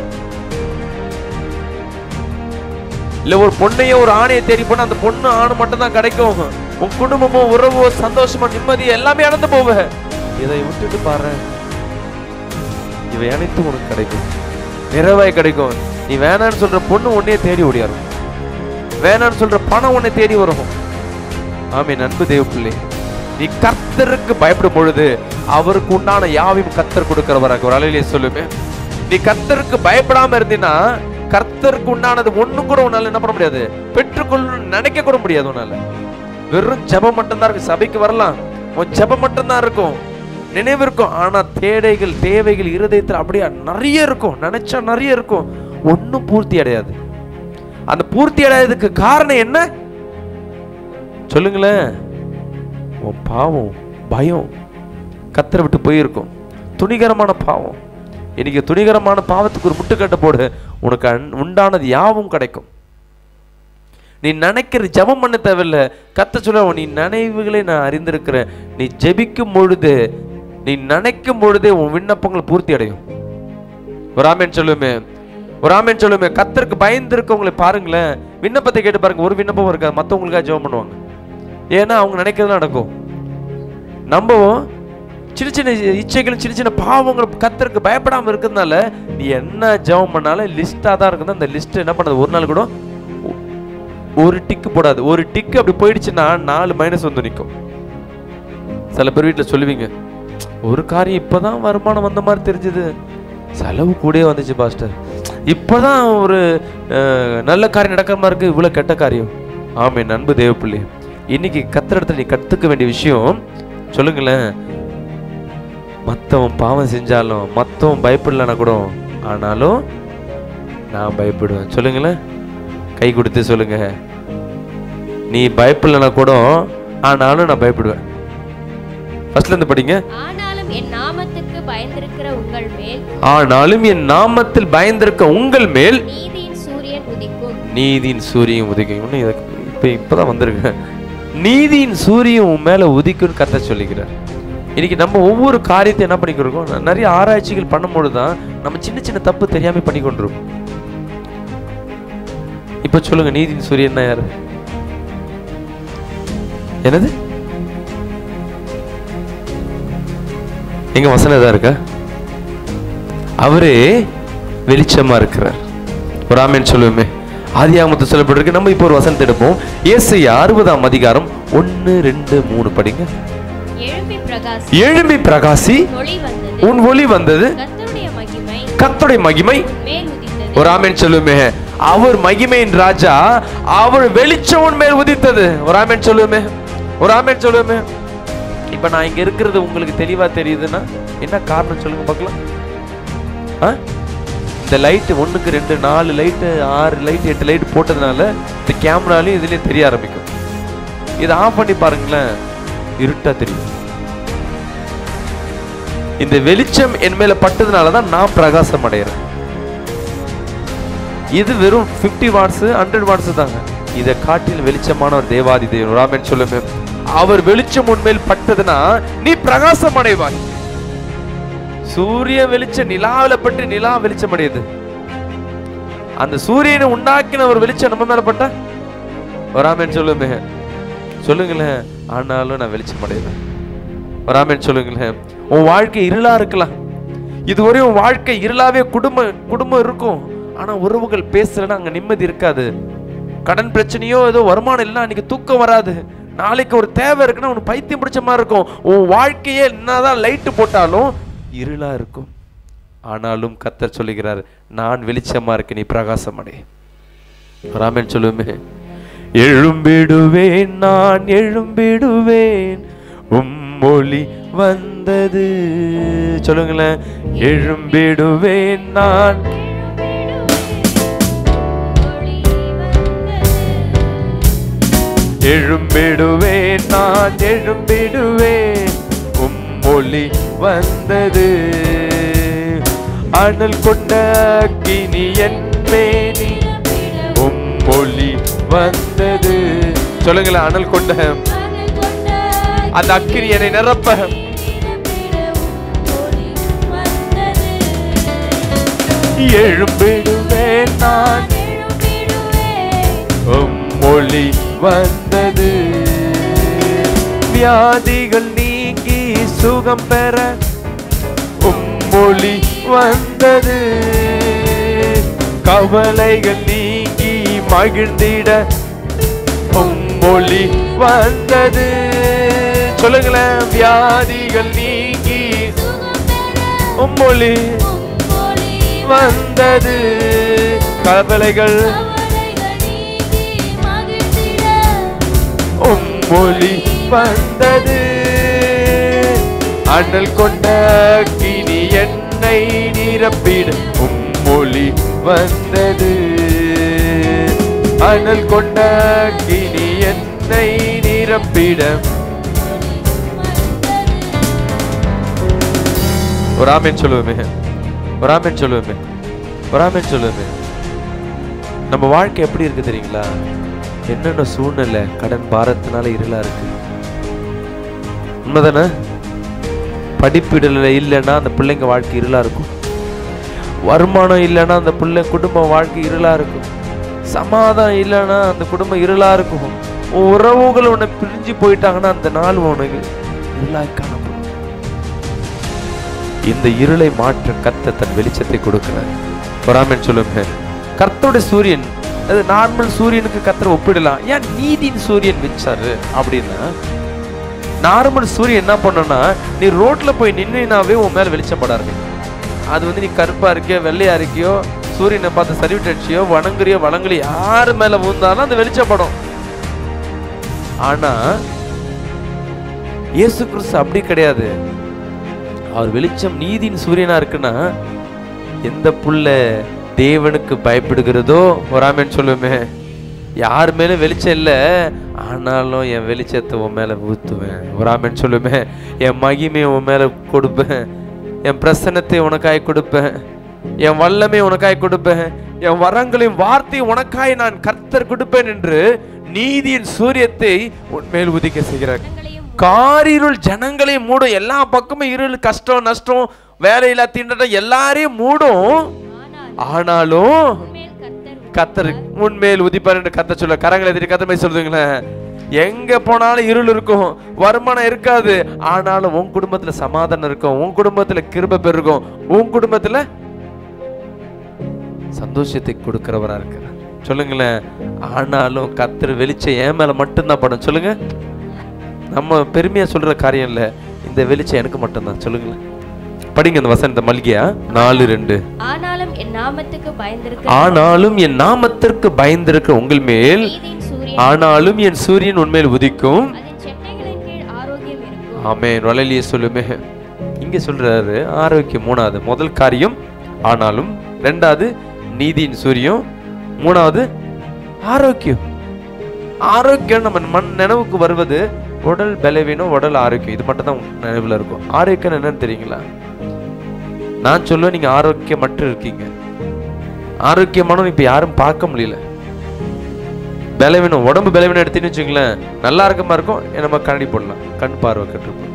இல்ல ஒரு பொண்ணையோ ஒரு ஆணையை தேடி போனா அந்த பொண்ணு ஆணு மட்டும் தான் கிடைக்கும் உன் குடும்பமோ உறவோ சந்தோஷமோ நிம்மதி எல்லாமே இழந்து போவ இதை விட்டுட்டு பாரு இவை அனைத்தும் உனக்கு கிடைக்கும் நிறைவாய் கிடைக்கும் நீ வேணான்னு சொல்ற பொண்ணு உன்னையே தேடி ஓடியாரும் வேணான்னு சொல்ற பணம் உன்னை தேடி வரும் ஆமே அன்பு தேவ பிள்ளை நீ கர்த்தருக்கு பயப்படும் பொழுது அவருக்கு உண்டான யாவையும் கர்த்தர் கொடுக்கிறவராக ஒரு அலையிலே சொல்லுமே நீ கர்த்தருக்கு பயப்படாம இருந்தீன்னா கர்த்தருக்கு உண்டானது ஒண்ணும் கூட உன்னால என்ன பண்ண முடியாது பெற்றுக்கொள்ளணும்னு நினைக்க கூட முடியாது உன்னால வெறும் ஜெபம் மட்டும்தான் இருக்கு சபைக்கு வரலாம் உன் ஜெபம் மட்டும்தான் இருக்கும் நினைவு இருக்கும் ஆனா தேடைகள் தேவைகள் இருதயத்துல அப்படியே நிறைய இருக்கும் நினைச்சா நிறைய இருக்கும் ஒண்ணும் பூர்த்தி அடையாது அந்த பூர்த்தி அடையாததுக்கு காரணம் என்ன சொல்லுங்களேன் உன் பாவம் பயம் கத்தரை விட்டு போயிருக்கும் துணிகரமான பாவம் இன்னைக்கு துணிகரமான பாவத்துக்கு ஒரு முட்டுக்கட்டை போடு உனக்கு அன்- உண்டானது யாவும் கிடைக்கும் நீ நினைக்கிற ஜெபம் பண்ண தேவையில்ல கத்த சொல்ல நீ நினைவுகளை நான் அறிந்திருக்கிறேன் நீ ஜெபிக்கும் பொழுது நீ நினைக்கும் பொழுதே உன் விண்ணப்பங்கள் பூர்த்தி அடையும் ஒரு ஆமேன் சொல்லுமே ஒரு ஆமேன் சொல்லுமே கத்தருக்கு பயந்து இருக்கவங்களை பாருங்களேன் விண்ணப்பத்தை கேட்டு பாருங்க ஒரு விண்ணப்பம் இருக்காது மற்றவங்களுக்காக ஜெபம் பண்ணுவாங்க ஏன்னா அவங்க நினைக்கிறது நடக்கும் நம்ம சின்ன சின்ன இச்சைகளும் சின்ன சின்ன பாவங்கள் கத்தருக்கு பயப்படாம இருக்கிறதுனால நீ என்ன ஜெபம் பண்ணாலும் லிஸ்டாக தான் இருக்குது அந்த லிஸ்ட் என்ன பண்ணுறது ஒரு நாள் கூட ஒ- ஒரு டிக்கு போடாது ஒரு டிக்கு அப்படி போயிடுச்சுன்னா நாலு மைனஸ் வந்து நிற்கும் சில பேர் வீட்டில் சொல்லுவீங்க ஒரு காரியம் இப்போதான் வருமானம் வந்த மாதிரி தெரிஞ்சது செலவு கூடயே வந்துச்சு பாஸ்டர் இப்போதான் ஒரு அஹ், நல்ல காரியம் நடக்கிற மாதிரி இருக்கு இவ்வளோ கெட்ட காரியம் ஆமே நண்பு தேவப்பிள்ளை இன்னைக்கு கத்திர நீ கற்றுக்க வேண்டிய விஷயம் சொல்லுங்களேன் மற்றவன் பாவம் செஞ்சாலும் மற்றவன் பயப்படலனா கூட ஆனாலும் நான் பயப்படுவேன் சொல்லுங்களேன் கை கொடுத்து சொல்லுங்க நீ பயப்படலனா கூட ஆனாலும் நான் பயப்படுவேன் ஃபர்ஸ்ட்ல இருந்து படிங்க ஆனாலும் என் நாமத்துக்கு பயந்திருக்கிற உங்கள் மேல் ஆனாலும் என் நாமத்தில் பயந்திருக்க உங்கள் மேல் நீதியின் சூரியன் உதிக்கும் நீதியின் சூரியன் உதிக்கும் இன்னும் இதை இப்போ இப்போதான் வந்திருக்கேன் நீதியின் சூரியன் உன் மேல உதிக்கும்னு கத்த சொல்லிக்கிறார் இன்னைக்கு நம்ம ஒவ்வொரு காரியத்தை என்ன பண்ணிக்கிறோம் ந- நிறைய ஆராய்ச்சிகள் பண்ணும்பொழுது தான் நம்ம சின்ன சின்ன தப்பு தெரியாம பண்ணி கொண்டிருக்கோம் இப்போ சொல்லுங்க நீதியின் சூரியன் யாரு என்னது எங்க வசனம் எதா இருக்கா அவரே வெளிச்சமா இருக்கிறார் ஒரு ஆமேன் சொல்லுவோமே ஆதியாகமத்தில் சொல்லப்பட்டிருக்கு நம்ம இப்போ ஒரு வசனத்தை எடுப்போம் ஏசையா அறுபதாம் அதிகாரம் ஒன்று ரெண்டு மூணு படிங்க எழும்பி பிரகாசி எழும்பி பிரகாசி ஒளி வந்தது உன் ஒளி வந்தது கர்த்தருடைய மகிமை கர்த்தருடைய மகிமை மேல் உதித்தது ஒரு ஆமேன் சொல்லுமே அவர் மகிமையின் ராஜா அவர் வெளிச்சம் உன் மேல் உதித்தது ஒரு ஆமேன் சொல்லுமே ஒரு ஆமேன் சொல்லுமே இப்ப நான் இங்க இருக்கிறது உங்களுக்கு தெளிவா தெரியுதுன்னா என்ன காரணம் சொல்லுங்க பார்க்கலாம் ஆ? இந்த லைட் ஒண்ணுக்கு ரெண்டு நாலு லைட்டு ஆறு லைட் எட்டு லைட் போட்டதுனால இந்த கேமராலையும் இதுலயும் தெரிய ஆரம்பிக்கும் இதை ஆஃப் பண்ணி பாருங்களேன் இருட்டா தெரியும் இந்த வெளிச்சம் என் மேல பட்டதுனால தான் நான் பிரகாசம் அடைகிறேன் இது வெறும் 50 வாட்ஸ் ஹண்ட்ரட் வாட்ஸ் தாங்க இதை காட்டில் வெளிச்சமான ஒரு தேவாதி தேவன் ராமன் சொல்லுமே அவர் வெளிச்சம் உண்மையில் பட்டதுன்னா நீ பிரகாசம் அடைவாய் சூரிய வெளிச்சம் நிலாவில பட்டு நிலா வெளிச்சம் அடையுது அந்த சூரியனை உண்டாக்கின ஒரு வெளிச்சம் நம்ம மேல பட்டா வராமன் சொல்லுமே சொல்லுங்களேன் ஆனாலும் நான் வெளிச்சம் அடைவேன் வராமன் சொல்லுங்களேன் உன் வாழ்க்கை இருளா இருக்கலாம் இதுவரை உன் வாழ்க்கை இருளாவே குடும்ப குடும்பம் இருக்கும் ஆனா உறவுகள் பேசலன்னா அங்க நிம்மதி இருக்காது கடன் பிரச்சனையோ ஏதோ வருமானம் இல்லை அன்னைக்கு தூக்கம் வராது நாளைக்கு ஒரு தேவை இருக்குன்னா உனக்கு பைத்தியம் பிடிச்ச மாதிரி இருக்கும் உன் வாழ்க்கையே என்னதான் லைட்டு போட்டாலும் இருளா இருக்கும் ஆனாலும் கத்தர் சொல்லுகிறார் நான் வெளிச்சமா இருக்கு நீ பிரகாசம் அடை ராமன் சொல்லுமே எழும்பிடுவேன் நான் எழும்பிடுவேன் உம் மொழி வந்தது சொல்லுங்களேன் எழும்பிடுவேன் நான் ஒளி வந்தது எழும்பிடுவேன் நான் எழும்பிடுவேன் உம் மொழி வந்தது அனல் கொண்ட அக்கினி என் மேனி உம் மொழி வந்தது சொல்லுங்களேன் அனல் கொண்ட அனல் கொண்ட அந்த அக்கினி என்னை நிரப்ப ஒளி வந்தது எழும்பிடுவேன் நான் எழும்பிடுவேன் உம் மொழி வந்தது வியாதிகள் நீங்கி சுகம் பெற உம்மொழி வந்தது கவலைகள் நீங்கி மகிழ்ந்திட உம்மொழி வந்தது சொல்லுங்களேன் வியாதிகள் நீங்கி உம்மொழி வந்தது கவலைகள் உம்மொழி வந்தது அண்ணல் கொண்ட கினி என்னை நிரப்பிட உம்மொழி வந்தது அண்ணல் கொண்ட கினி என்னை நிரப்பிட ஒரு ஆமேன் சொல்லுவோமே ஒரு ஆமேன் சொல்லுவோமே ஒரு ஆமேன் சொல்லுவோமே நம்ம வாழ்க்கை எப்படி இருக்கு தெரியுங்களா என்னென்ன சூழ்நிலை கடன் பாரத்தினால இருளா இருக்கு உண்மைதானே படிப்பிடல இல்லைன்னா அந்த பிள்ளைங்க வாழ்க்கை இருளா இருக்கும் வருமானம் இல்லைன்னா அந்த பிள்ளை குடும்ப வாழ்க்கை இருளா இருக்கும் சமாதானம் இல்லைன்னா அந்த குடும்பம் இருளா இருக்கும் உன் உறவுகள் உன்னை பிரிஞ்சு போயிட்டாங்கன்னா அந்த நாள் உனக்கு இருளாய் காணப்படும் இந்த இருளை மாற்ற கத்த தன் வெளிச்சத்தை கொடுக்கிறார் பொறாமன் சொல்லுங்க கர்த்தருடைய சூரியன் அது நார்மல் சூரியனுக்கு கத்தரை ஒப்பிடலாம் ஏன் நீதியின் சூரியன் வச்சாரு அப்படின்னா நார்மல் சூரியன் என்ன பண்ணனா நீ ரோட்ல போய் நின்னுனாவே உன் மேல வெளிச்சப்பட ஆரம்பிக்கும் அது வந்து நீ கருப்பா இருக்கியோ வெள்ளையா இருக்கியோ சூரியனை பார்த்து சர்வீட் அடிச்சியோ வணங்குறியோ வணங்கலையோ யாரு மேல விழுந்தாலும் அந்த வெளிச்சப்படும் ஆனா இயேசு கிறிஸ்து அப்படி கிடையாது அவர் வெளிச்சம் நீதியின் சூரியனா இருக்குன்னா எந்த புள்ள தேவனுக்கு பயப்படுகிறதோ வராமன்னு சொல்லுவேமே யார் மேலும் வெளிச்சம் இல்லை ஆனாலும் என் வெளிச்சத்தை உன் மேல ஊத்துவேன் வராமன்னு சொல்லுவேன் என் மகிமையை உன் மேல கொடுப்பேன் என் பிரசன்னத்தை உனக்காய் கொடுப்பேன் என் வல்லமை உனக்காய் கொடுப்பேன் என் வரங்களையும் வார்த்தை உனக்காய் நான் கர்த்தர் கொடுப்பேன் என்று நீதியின் சூரியத்தை உன் மேல் உதிக்க செய்கிறார் காரிருள் ஜனங்களை மூடும் எல்லா பக்கமும் இருள் கஷ்டம் நஷ்டம் வேலையில்லா திண்டாட்டம் எல்லாரையும் மூடும் ஆனாலும் கத்தர் உன்மேல் உதிப்பார் என்று கத்த சொல்ல கரங்களை எதிரி கத்தமை சொல்லுங்களேன் எங்க போனாலும் இருள் இருக்கும் வருமானம் இருக்காது ஆனாலும் உன் குடும்பத்துல சமாதானம் இருக்கும் உன் குடும்பத்துல கிருப பெருகும் உன் குடும்பத்துல சந்தோஷத்தை கொடுக்கிறவரா இருக்கிறார் சொல்லுங்களேன் ஆனாலும் கத்தர் வெளிச்சம் என் மேல மட்டும்தான் படும் சொல்லுங்க நம்ம பெருமையா சொல்ற காரியம் இல்ல இந்த வெளிச்சம் எனக்கு மட்டும்தான் சொல்லுங்களேன் படிங்க இந்த வசனத்தை மல்கியா நாலு ரெண்டு ஆனாலும் என் நாமத்துக்கு பயந்திருக்க ஆனாலும் என் நாமத்திற்கு பயந்திருக்கிற உங்கள் மேல் நீதியின் சூரியன் ஆனாலும் என் சூரியன் உண்மையில் உதிக்கும் அதன் செட்டைகளின் கீழ் ஆரோக்கியம் இருக்கும் ஆமென் வளையலியே சொல்லுமே இங்க சொல்றாரு ஆரோக்கியம் மூணாவது முதல் காரியம் ஆனாலும் ரெண்டாவது நீதியின் சூரியம் மூணாவது ஆரோக்கியம் ஆரோக்கியம் நம்ம மண் நினைவுக்கு வருவது உடல் பலவீனம் உடல் ஆரோக்கியம் இது மட்டும் தான் நினைவுல இருக்கும் ஆரோக்கியம் என்னன்னு தெரியுங்களா நான் சொல்லுவேன் நீங்க ஆரோக்கியமற்று இருக்கீங்க ஆரோக்கியமானவன் இப்ப யாரும் பார்க்க முடியல பலவீனம் உடம்பு பலவீனம் எடுத்துன்னு வச்சுங்களேன் நல்லா இருக்கமா இருக்கும் நம்ம கண்ணாடி போடலாம் கண் பார்வை கட்டிருப்போம்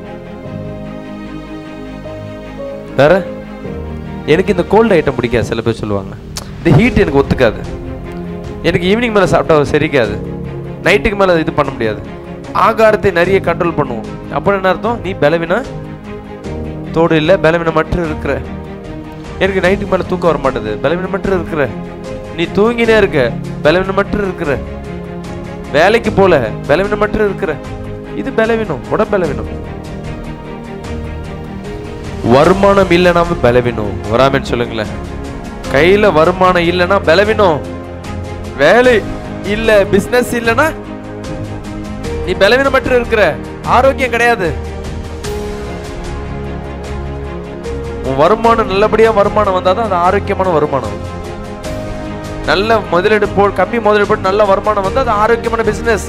வேற எனக்கு இந்த கோல்டு ஐட்டம் பிடிக்காது சில பேர் சொல்லுவாங்க இந்த ஹீட் எனக்கு ஒத்துக்காது எனக்கு ஈவினிங் மேலே சாப்பிட்டா செரிக்காது நைட்டுக்கு மேலே இது பண்ண முடியாது ஆகாரத்தை நிறைய கண்ட்ரோல் பண்ணுவோம் அப்போ என்ன அர்த்தம் நீ பலவீன தோடு இல்லை பலவீனமற்று இருக்கிற எனக்கு நைட்டுக்கு மேலே தூக்கம் வர மாட்டேது பலவீனமற்று இருக்கிற நீ தூங்கினே இருக்க பலவீனமற்று இருக்கிற வேலைக்கு போல பலவீனமற்று இருக்கிற இது பலவீனம் உடம்பு பலவீனம் வருமானம் இல்லைனாம பலவீனம் வராமன்னு சொல்லுங்களேன் கையில வருமானம் இல்லைன்னா பலவீனம் வேலை இல்ல பிசினஸ் இல்லைன்னா நீ பலவீனமற்று இருக்கிற ஆரோக்கியம் கிடையாது உன் வருமானம் நல்லபடியா வருமானம் வந்தாதான் அது ஆரோக்கியமான வருமானம் நல்ல முதலீடு போ கம்மி முதலீடு போட்டு நல்ல வருமானம் வந்தா அது ஆரோக்கியமான பிசினஸ்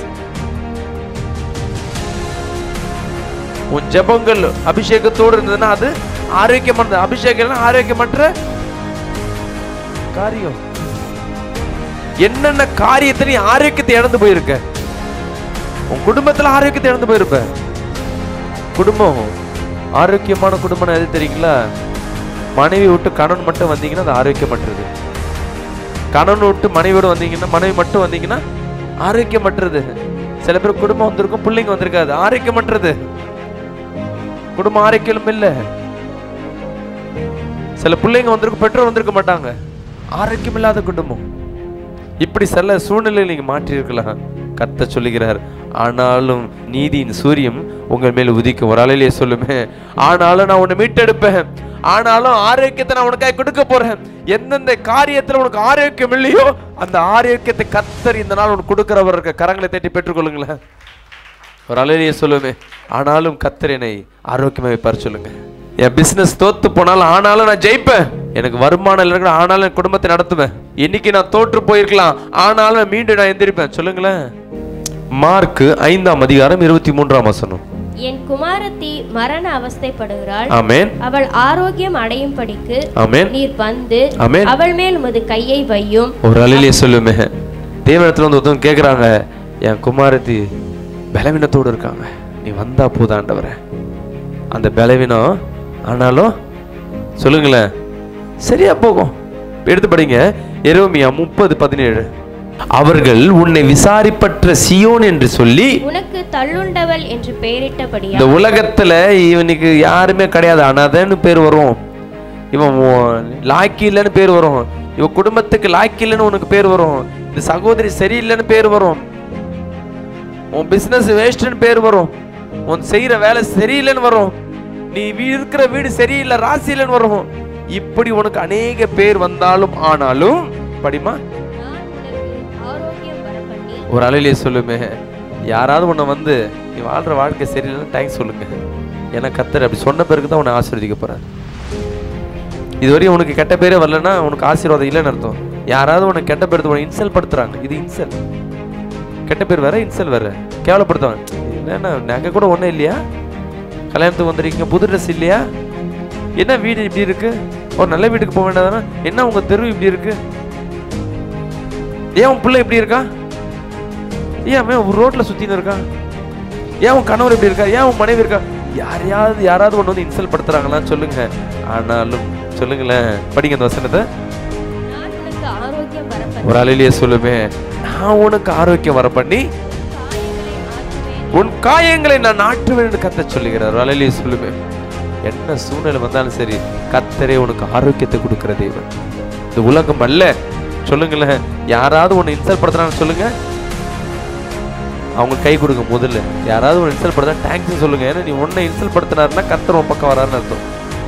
உன் ஜெபங்கள் அபிஷேகத்தோடு இருந்ததுன்னா அது ஆரோக்கியமானது அபிஷேகம் இல்லைன்னா ஆரோக்கியமற்ற காரியம் என்னென்ன காரியத்தை நீ ஆரோக்கியத்தை இழந்து போயிருக்க உன் குடும்பத்துல ஆரோக்கியத்தை இழந்து போயிருப்ப குடும்பம் ஆரோக்கியமான குடும்பம் எது தெரியுங்களா மனைவி விட்டு கணவன் மட்டும் வந்தீங்கன்னா அது ஆரோக்கியமற்றது கணவன் விட்டு மனைவியோடு வந்தீங்கன்னா மனைவி மட்டும் வந்தீங்கன்னா ஆரோக்கியமற்றது சில பேர் குடும்பம் வந்திருக்கும் பிள்ளைங்க வந்திருக்காது ஆரோக்கியமற்றது குடும்பம் ஆரோக்கியம் இல்லை சில பிள்ளைங்க வந்திருக்கும் பெற்றோர் வந்திருக்க மாட்டாங்க ஆரோக்கியம் இல்லாத குடும்பம் இப்படி சில சூழ்நிலை நீங்க மாற்றிருக்கலாம் கத்த சொல்லுகிறார் ஆனாலும் நீதியின் சூரியம் உங்கள் மேல் உதிக்கும் ஒரு அலையிலேயே சொல்லுமே ஆனாலும் நான் உன்னை மீட்டெடுப்பேன் ஆனாலும் ஆரோக்கியத்தை நான் உனக்காக கொடுக்க போறேன் எந்தெந்த காரியத்துல உனக்கு ஆரோக்கியம் இல்லையோ அந்த ஆரோக்கியத்தை கத்தர் இந்த நாள் உனக்கு கொடுக்கிறவர் இருக்க கரங்களை தட்டி பெற்றுக்கொள்ளுங்களேன் ஒரு அலையிலேயே சொல்லுமே ஆனாலும் கத்தர் என்னை ஆரோக்கியமாக வைப்பார் சொல்லுங்க என் பிசினஸ் தோத்து போனாலும் ஆனாலும் நான் ஜெயிப்பேன் எனக்கு வருமானம் இல்லை ஆனாலும் என் குடும்பத்தை நடத்துவேன் இன்னைக்கு நான் தோற்று போயிருக்கலாம் ஆனாலும் மீண்டும் நான் எந்திரிப்பேன் சொல்லுங்களேன் மார்க் ஐந்தாம் அதிகாரம் இருபத்தி மூன்றாம் வசனம் என் குமாரத்தி மரண அவஸ்தைப்படுகிறாள் ஆமென் அவள் ஆரோக்கியம் அடையும்படிக்கு ஆமென் நீர் வந்து ஆமென் அவள் மேல் உமது கையை வையும் ஒரு அலையிலேயே சொல்லுமே தேவனத்துல வந்து ஒருத்தவங்க கேட்குறாங்க என் குமாரத்தி பலவீனத்தோடு இருக்காங்க நீ வந்தா போதாண்டவரே அந்த பலவீனம் ஆனாலும் சொல்லுங்களேன் சரியா போகும் எடுத்து படிங்க எரோமியா முப்பது பதினேழு அவர்கள் உன்னை விசாரிப்பற்ற சியோன் என்று சொல்லி உனக்கு தள்ளுண்டவள் என்று பெயரிட்டபடியா இந்த உலகத்துல இவனுக்கு யாருமே கிடையாது அனாதன்னு பேர் வரும் இவன் உன் லாக்கி இல்லைன்னு பேர் வரும் இவன் குடும்பத்துக்கு லாக்கி இல்லைன்னு உனக்கு பேர் வரும் இந்த சகோதரி சரியில்லைன்னு பேர் வரும் உன் பிசினஸ் வேஸ்ட்னு பேர் வரும் உன் செய்யற வேலை சரியில்லைன்னு வரும் நீ வீ- இருக்கிற வீடு சரியில்லை ராசி இல்லைன்னு வரும் இப்படி உனக்கு அநேக பேர் வந்தாலும் ஆனாலும் படிமா நான் உனக்கு ஆரோக்கியம் வரப்பண்ணி ஒரு அலையிலே சொல்லுமே யாராவது உன்னை வந்து நீ வாழ்ற வாழ்க்கை சரியில்லைன்னு தேங்க்ஸ் சொல்லுங்க ஏன்னா கத்தர் அப்படி சொன்ன பிறகு தான் உன்னை ஆசீர்வதிக்க போறார் இதுவரையும் உனக்கு கெட்ட பேரே வரலன்னா உனக்கு ஆசீர்வாதம் இல்லைன்னு அர்த்தம் யாராவது உனக்கு கெட்ட பேர் உன்னை இன்சல் படுத்துறாங்க இது இன்சல் கெட்ட பேர் வேற இன்சல் வேற கேவலப்படுத்துவாங்க என்னன்னா நாங்கள் கூட ஒன்றும் இல்லையா கல்யாணத்துக்கு வந்திருக்கீங்க புது ட்ரெஸ் இல்லையா என்ன வீடு இப்படி இருக்கு ஒரு நல்ல வீட்டுக்கு போக வேண்டாதானே என்ன உங்க தெரு இப்படி இருக்கு ஏன் உன் பிள்ளை இப்படி இருக்கா ஏன் அவன் ஒரு ரோட்ல சுத்தின்னு இருக்கான் ஏன் உன் கணவர் இப்படி இருக்கா ஏன் உன் மனைவி இருக்கா யாரையாவது யாராவது ஒன்று வந்து இன்சல் படுத்துறாங்களான்னு சொல்லுங்க ஆனாலும் சொல்லுங்களேன் படிங்க அந்த வசனத்தை நான் உனக்கு ஆரோக்கியம் வரப்பண்ணி ஒரு அலையிலேயே சொல்லுமே நான் உனக்கு ஆரோக்கியம் வர பண்ணி காயங்களை ஆற்றுவேன் உன் காயங்களை நான் நாட்டுவேன் என்று கத்த சொல்லுகிறார் ஒரு அலையிலேயே சொல்லுமே என்ன சூழ்நிலை வந்தாலும் சரி கத்தரே உனக்கு ஆரோக்கியத்தை கொடுக்கிற தெய்வன் இந்த உலகம் அல்ல சொல்லுங்களேன் யாராவது உன்னை இன்சல் படுத்துறான்னு சொல்லுங்க அவங்க கை கொடுங்க முதல்ல யாராவது உன்னை இன்சல் படுத்தா தேங்க்ஸ் சொல்லுங்க ஏன்னா நீ உன்னை இன்சல் படுத்தினாருன்னா கத்தர் உன் பக்கம் வராருன்னு அர்த்தம்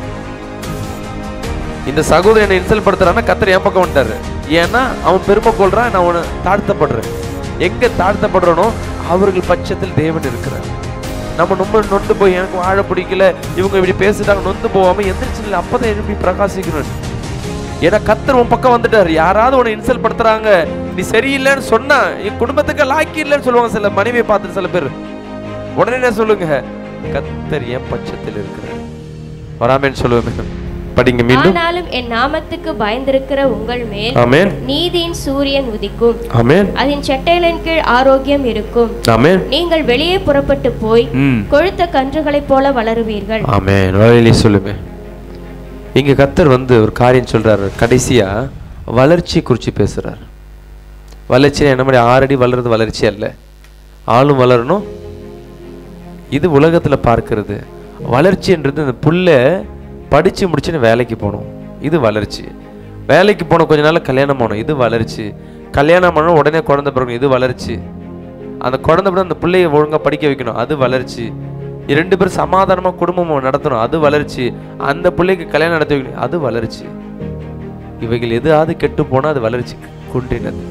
இந்த சகோதரன் என்னை இன்சல் படுத்துறான்னா கத்தர் என் பக்கம் வந்துட்டாரு ஏன்னா அவன் பெருமை கொள்றான் நான் உன்னை தாழ்த்தப்படுறேன் எங்க தாழ்த்தப்படுறனோ அவர்கள் பட்சத்தில் தேவன் இருக்கிறார் நம்ம ரொம்ப நொந்து போய் எனக்கு வாழ பிடிக்கல இவங்க இப்படி பேசிட்டாங்க நொந்து போகாம எந்திரிச்சு நில்லு. அப்பதான் எழுப்பி பிரகாசிக்கணும் ஏன்னா கத்தர் உன் பக்கம் வந்துட்டாரு யாராவது உன்னை இன்சல் படுத்துறாங்க நீ சரியில்லைன்னு சொன்னா என் குடும்பத்துக்கு லாக்கி இல்லைன்னு சொல்லுவாங்க சில மனைவியை பார்த்துட்டு சில பேர் உடனே என்ன சொல்லுங்க கத்தர் என் பட்சத்தில் இருக்கிறார் வராமேன்னு சொல்லுவேன் படிங்க மீண்டும் ஆனாலும் என் நாமத்துக்கு பயந்திருக்கிற உங்கள் மேல் ஆமென் நீதியின் சூரியன் உதிக்கும் ஆமென் அதன் செட்டைகளின் கீழ் ஆரோக்கியம் இருக்கும் ஆமென் நீங்கள் வெளியே புறப்பட்டு போய் ம் கொழுத்த கன்றுகளைப் போல வளருவீர்கள் ஆமென் வழியிலே சொல்லுமே இங்க கத்தர் வந்து ஒரு காரியம் சொல்றாரு கடைசியா வளர்ச்சி குறித்து பேசுறார் வளர்ச்சி என்ன மாதிரி ஆறடி வளர்றது வளர்ச்சி அல்ல ஆளும் வளரணும் இது உலகத்துல பார்க்கிறது வளர்ச்சின்றது இந்த புள்ள படிச்சு முடிச்சுன்னு வேலைக்கு போகணும் இது வளர்ச்சி வேலைக்கு போன கொஞ்ச நாள் கல்யாணம் பண்ணணும் இது வளர்ச்சி கல்யாணம் பண்ணணும் உடனே குழந்தை பிறக்கணும் இது வளர்ச்சி அந்த குழந்தை பிறகு அந்த பிள்ளைய ஒழுங்கா படிக்க வைக்கணும் அது வளர்ச்சி இரண்டு பேரும் சமாதானமா குடும்பம் நடத்தணும் அது வளர்ச்சி அந்த பிள்ளைக்கு கல்யாணம் நடத்தி வைக்கணும் அது வளர்ச்சி இவைகள் எதாவது கெட்டு போனா அது வளர்ச்சி குன்றினது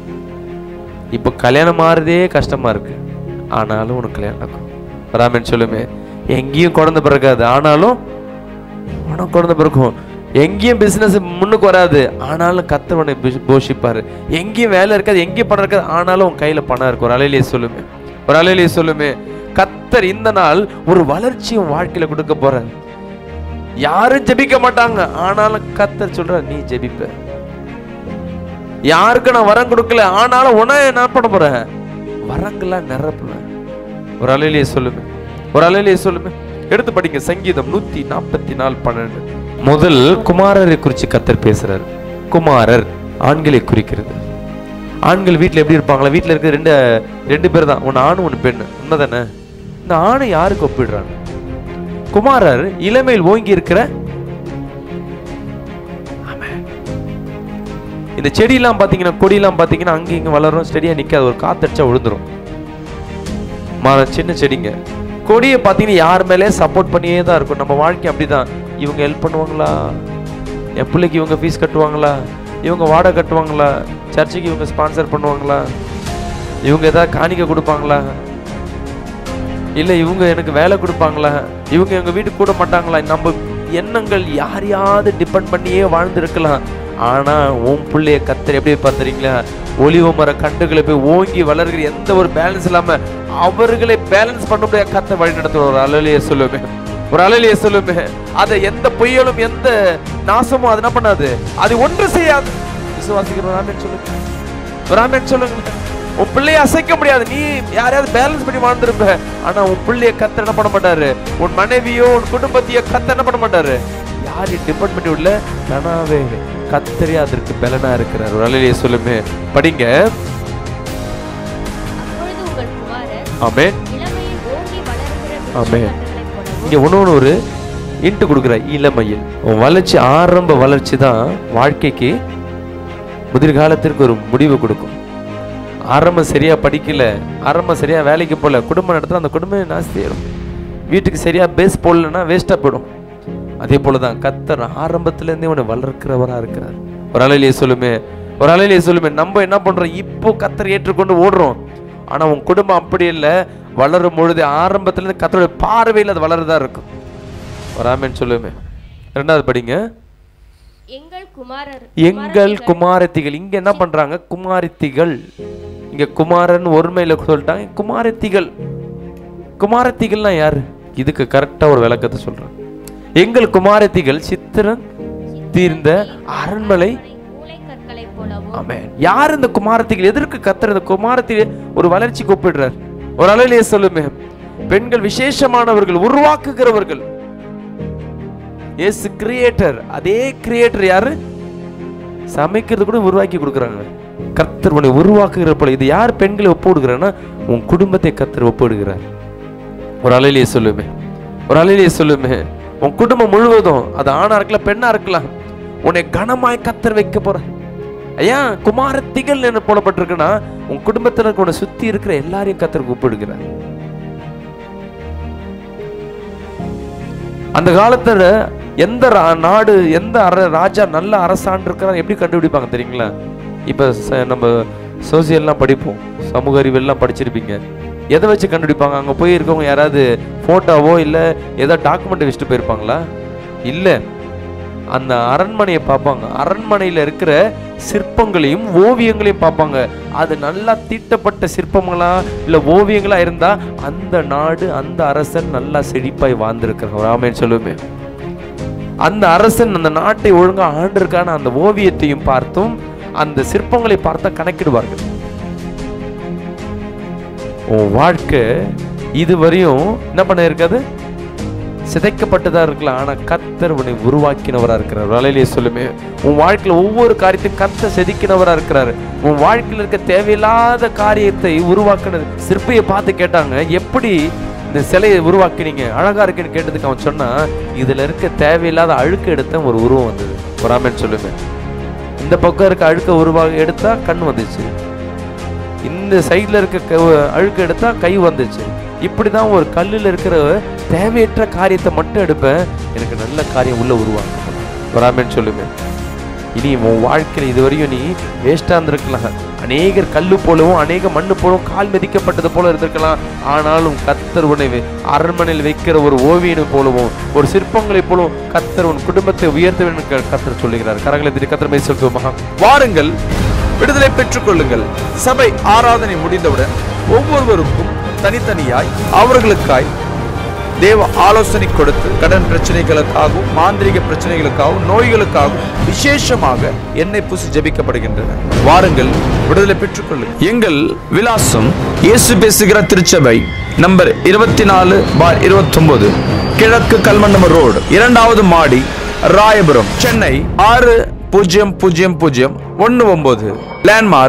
இப்போ கல்யாணம் மாறுறதே கஷ்டமா இருக்கு ஆனாலும் உனக்கு கல்யாணம் நடக்கும் ராமன் சொல்லுமே எங்கேயும் குழந்தை பிறக்காது ஆனாலும் உனக்கு குழந்தை பிறக்கும் எங்கேயும் பிசினஸ் முன்னுக்கு வராது ஆனாலும் கத்தவனை போஷிப்பாரு எங்கேயும் வேலை இருக்காது எங்கேயும் பணம் இருக்காது ஆனாலும் உன் கையில பணம் இருக்கு ஒரு அலையிலேயே சொல்லுமே ஒரு அலையிலேயே சொல்லுமே கத்தர் இந்த நாள் ஒரு வளர்ச்சி உன் வாழ்க்கையில கொடுக்க போற யாரும் ஜெபிக்க மாட்டாங்க ஆனாலும் கத்தர் சொல்ற நீ ஜெபிப்ப யாருக்கு நான் வரம் கொடுக்கல ஆனாலும் உன என்ன பண்ண போறேன் வரங்கெல்லாம் நிரப்புவேன் ஒரு அலையிலேயே சொல்லுமே ஒரு அலையிலேயே சொல்லுமே எடுத்து படிங்க சங்கீதம் நூத்தி நாற்பத்தி நாலு பன்னெண்டு முதல் குமாரரை குறித்து கத்தர் பேசுறாரு குமாரர் ஆண்களை குறிக்கிறது ஆண்கள் வீட்டில் எப்படி இருப்பாங்களா வீட்டில் இருக்க ரெண்டு ரெண்டு பேர் தான் ஒன்று ஆண் ஒன்று பெண் உண்மைதானே இந்த ஆணை யாருக்கு ஒப்பிடுறாங்க குமாரர் இளமையில் ஓங்கி இருக்கிற ஆமென். இந்த செடியெல்லாம் பார்த்தீங்கன்னா கொடியெல்லாம் பார்த்தீங்கன்னா அங்கே இங்கே வளரும் ஸ்டெடியாக நிற்காது ஒரு காத்தடிச்சா விழுந்துரும் மர சின்ன செடிங்க கொடியை பார்த்தீங்கன்னா யார் மேலே சப்போர்ட் பண்ணியே தான் இருக்கும் நம்ம வாழ்க்கை அப்படிதான் இவங்க ஹெல்ப் பண்ணுவாங்களா என் பிள்ளைக்கு இவங்க ஃபீஸ் கட்டுவாங்களா இவங்க வாடகை கட்டுவாங்களா சர்ச்சுக்கு இவங்க ஸ்பான்சர் பண்ணுவாங்களா இவங்க ஏதாவது காணிக்கை கொடுப்பாங்களா இல்லை இவங்க எனக்கு வேலை கொடுப்பாங்களா இவங்க எங்கள் வீட்டுக்கு கூட மாட்டாங்களா நம்ம எண்ணங்கள் யாரையாவது டிபெண்ட் பண்ணியே வாழ்ந்துருக்கலாம் ஆனால் உன் பிள்ளைய கத்தர் எப்படி பார்த்துறீங்களா ஒலிவ மர கண்டுகளை போய் ஓங்கி வளர்கிற எந்த ஒரு பேலன்ஸ் இல்லாமல் அவர்களை பேலன்ஸ் பண்ண முடியாத கத்தை வழி நடத்துற ஒரு அலையிலேயே சொல்லுவேன் ஒரு அலையிலேயே சொல்லுமே அதை எந்த பொய்யலும் எந்த நாசமும் அது என்ன பண்ணாது அது ஒன்று செய்யாது விசுவாசிக்கிற ஒரு ஆமேன் சொல்லுங்க ஒரு ஆமேன் சொல்லுங்க உன் பிள்ளைய அசைக்க முடியாது நீ யாரையாவது பேலன்ஸ் பண்ணி வாழ்ந்திருப்ப ஆனா உன் பிள்ளைய கத்த என்ன பண்ண மாட்டாரு உன் மனைவியோ உன் குடும்பத்தையோ கத்த என்ன பண்ண மாட்டாரு யாரையும் டிபெண்ட் பண்ணி உள்ள கனாவே கத்தரே அதற்கு பலனா இருக்கிறார் ஒரு அலையிலேயே சொல்லுமே படிங்க அப்பொழுது உங்கள் குமாரர் ஆமென் இளமையில் ஓங்கி வளருகிற ஆமென். விருட்சக்கன்றுகளைப் போலவும் இங்க ஒன்று ஒன்று ஒரு இன்ட்டு கொடுக்குற இளமையில் உன் வளர்ச்சி ஆரம்ப வளர்ச்சி தான் வாழ்க்கைக்கு முதிர்காலத்திற்கு ஒரு முடிவு கொடுக்கும் ஆரம்பம் சரியா படிக்கல ஆரம்பம் சரியா வேலைக்கு போகல குடும்பம் நடத்துற அந்த குடும்பம் நாஸ்தியாயிடும் வீட்டுக்கு சரியா பேஸ் போடலன்னா வேஸ்டா போயிடும் அதே போல தான் கத்தர் ஆரம்பத்திலேருந்தே உன்னை வளர்க்கிறவரா இருக்கிறார் ஒரு அலையிலேயே சொல்லுமே ஒரு அலையிலேயே சொல்லுமே நம்ம என்ன பண்றோம் இப்போ கத்தர் ஏற்றுக்கொண்டு ஓடுறோம் ஆனா உன் குடும்பம் அப்படி இல்லை வளரும் பொழுது ஆரம்பத்திலேருந்து கத்தருடைய பார்வையில் அது வளருதா இருக்கும் வராமேன்னு சொல்லுமே ரெண்டாவது படிங்க எங்கள் குமாரர் எங்கள் குமாரத்திகள் இங்க என்ன பண்றாங்க குமாரத்திகள் இங்க குமாரன் ஒருமையில சொல்லிட்டாங்க குமாரத்திகள் குமாரத்திகள்னா யாரு இதுக்கு கரெக்டா ஒரு விளக்கத்தை சொல்றேன் எங்கள் குமாரத்திகள் சித்திரன் தீர்ந்த அரண்மனை மூளைக்கற்களைப் போலவும் ஆமென் யார் இந்த குமாரத்திகள் எதற்கு கத்துற இந்த குமாரத்திலே ஒரு வளர்ச்சிக்கு ஒப்பிடுறார் ஒரு அலையிலேயே சொல்லுமே பெண்கள் விசேஷமானவர்கள் உருவாக்குகிறவர்கள் எஸ் கிரியேட்டர் அதே கிரியேட்டர் யாரு சமைக்கிறது கூட உருவாக்கி கொடுக்குறாங்க கர்த்தர் உன்னை உருவாக்குகிற போல இது யார் பெண்களை ஒப்பு கொடுக்குறான்னா உன் குடும்பத்தை கர்த்தர் ஒப்பு கொடுக்கிறார் ஒரு அலையிலேயே சொல்லுமே ஒரு அலையிலேயே சொல்லுமே உன் குடும்பம் முழுவதும் அது ஆணா இருக்கலாம் பெண்ணா இருக்கலாம் உன்னை கனமாய் கத்தர் வைக்க போற ஐயா குமாரத்திகள் என்ன போடப்பட்டிருக்குன்னா உன் குடும்பத்துல இருக்க உன்னை சுத்தி இருக்கிற எல்லாரையும் கத்தருக்கு ஒப்பிடுகிறார் அந்த காலத்துல எந்த ரா- நாடு எந்த அர ராஜா நல்ல அரசாண்டு இருக்கிறான் எப்படி கண்டுபிடிப்பாங்க தெரியுங்களா இப்ப ச- நம்ம சோசியல்லாம் படிப்போம் சமூக அறிவியல்லாம் படிச்சிருப்பீங்க எதை வச்சு கண்டுபிடிப்பாங்க அங்க போய் இருக்கவங்க யாராவது போட்டோவோ இல்ல ஏதாவது டாக்குமெண்ட் வச்சுட்டு போயிருப்பாங்களா இல்ல அந்த அரண்மனையை பார்ப்பாங்க அரண்மனையில இருக்கிற சிற்பங்களையும் ஓவியங்களையும் பார்ப்பாங்க அது நல்லா தீட்டப்பட்ட சிற்பங்களா இல்ல ஓவியங்களா இருந்தா அந்த நாடு அந்த அரசன் நல்லா செழிப்பாய் வாழ்ந்திருக்கிறான் ராமேன் சொல்லுவேன் அந்த அரசன் அந்த நாட்டை ஒழுங்கா ஆண்டிருக்கான அந்த ஓவியத்தையும் பார்த்தும் அந்த சிற்பங்களை பார்த்தா கணக்கிடுவார்கள் உன் வாழ்க்கை இதுவரையும் என்ன பண்ண இருக்காது சிதைக்கப்பட்டதா இருக்கலாம் ஆனா கத்தர் உன்னை உருவாக்கினவரா இருக்கிறார் வலையிலேயே சொல்லுமே உன் வாழ்க்கையில ஒவ்வொரு காரியத்தையும் கத்த செதுக்கினவரா இருக்கிறாரு உன் வாழ்க்கையில இருக்க தேவையில்லாத காரியத்தை உருவாக்குனது சிற்பியை பார்த்து கேட்டாங்க எப்படி இந்த சிலையை உருவாக்கினீங்க அழகா இருக்குன்னு கேட்டதுக்கு அவன் சொன்னா இதுல இருக்க தேவையில்லாத அழுக்கு எடுத்த ஒரு உருவம் வந்தது வராமன்னு சொல்லுங்க இந்த பக்கம் இருக்க அழுக்க உருவாக எடுத்தா கண் வந்துச்சு இந்த சைடில் இருக்க க- அழுக்கு எடுத்தா கை வந்துச்சு இப்படி தான் ஒரு கல்லில் இருக்கிற தேவையற்ற காரியத்தை மட்டும் எடுப்பேன் எனக்கு நல்ல காரியம் உள்ள உருவாக்கும் வராமேன்னு சொல்லுவேன் இனி உன் வாழ்க்கையில் இதுவரையும் நீ வேஸ்டாக இருந்திருக்கலாம் அநேகர் கல்லு போலவும் அநேக மண்ணு போலவும் கால் மிதிக்கப்பட்டது போல இருந்திருக்கலாம் ஆனாலும் கத்தர் உன்னை வை- அரண்மனையில் வைக்கிற ஒரு ஓவியனை போலவும் ஒரு சிற்பங்களை போலவும் கத்தர் உன் குடும்பத்தை உயர்த்த வேண்டும் என்று கத்தர் சொல்லுகிறார் கரங்களை திரு கத்தர் மேல் செலுத்துவோமா வாருங்கள் விடுதலை பெற்றுக் கொள்ளுங்கள் சபை ஆராதனை முடிந்தவுடன் ஒவ்வொருவருக்கும் தனித்தனியாய் அவர்களுக்காய் தேவ ஆலோசனை கொடுத்து கடன் பிரச்சனைகளுக்காகவும் மாந்திரிக பிரச்சனைகளுக்காகவும் நோய்களுக்காகவும் விசேஷமாக எண்ணெய் பூசி ஜெபிக்கப்படுகின்றன வாருங்கள் விடுதலை பெற்றுக் கொள்ளுங்கள் எங்கள் விலாசம் இயேசு பேசுகிற திருச்சபை நம்பர் இருபத்தி நாலு பார் இருபத்தொன்பது கிழக்கு கல்மண்டம ரோடு இரண்டாவது மாடி ராயபுரம் சென்னை ஆறு பூஜ்ஜியம் பூஜ்ஜியம் பூஜ்ஜியம் ஒன்று ஒன்பது லேண்ட்மார்க்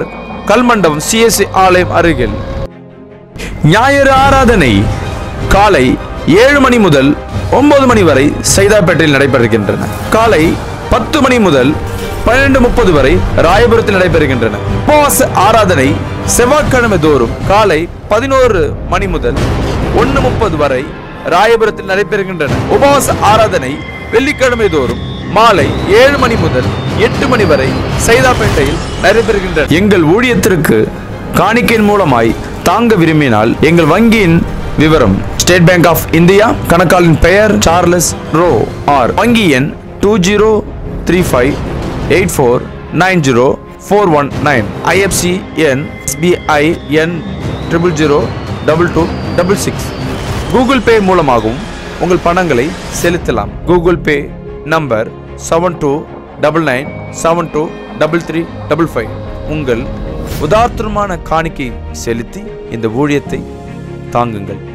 கல்மண்டபம் சிஎஸ்சி ஆலயம் அருகில் ஞாயிறு ஆராதனை காலை ஏழு மணி முதல் ஒன்பது மணி வரை சைதாப்பேட்டையில் நடைபெறுகின்றன காலை பத்து மணி முதல் பன்னிரண்டு முப்பது வரை ராயபுரத்தில் நடைபெறுகின்றன உபவாச ஆராதனை செவ்வாய்க்கிழமை தோறும் காலை பதினோரு மணி முதல் ஒன்று முப்பது வரை ராயபுரத்தில் நடைபெறுகின்றன உபவாச ஆராதனை வெள்ளிக்கிழமை தோறும் மாலை ஏழு மணி முதல் எட்டு மணி வரை சைதாப்பேட்டையில் நடைபெறுகின்றன எங்கள் ஊழியத்திற்கு காணிக்கையின் மூலமாய் தாங்க விரும்பினால் எங்கள் வங்கியின் விவரம் ஸ்டேட் பேங்க் ஆஃப் இந்தியா கணக்காளின் பெயர் சார்லஸ் ரோ ஆர் வங்கி எண் two zero three five eight four nine zero four one nine IFSC எண் எஸ்பிஐ எண் triple zero double two double six Google Pay மூலமாகவும் உங்கள் பணங்களை செலுத்தலாம் Google Pay number seven two double nine seven two double three double five உங்கள் உதார்த்தமான காணிக்கை செலுத்தி இந்த ஊழியத்தை தாங்குங்கள்